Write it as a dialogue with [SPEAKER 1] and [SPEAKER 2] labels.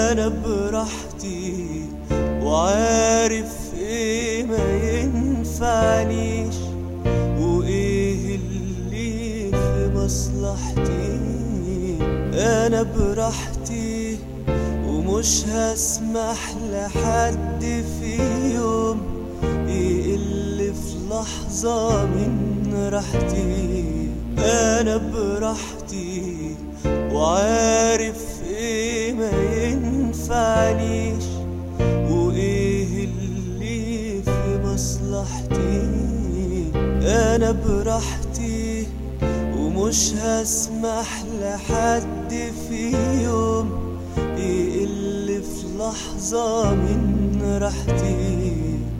[SPEAKER 1] انا براحتي وعارف ايه ما ينفعنيش وايه اللي في مصلحتي انا براحتي ومش هسمح لحد في يوم يقل في لحظة من راحتي انا براحتي وعارف ايه ما ينفعنيش وايه اللي في مصلحتي انا براحتي ومش هسمح لحد في يوم يقل في لحظة من راحتي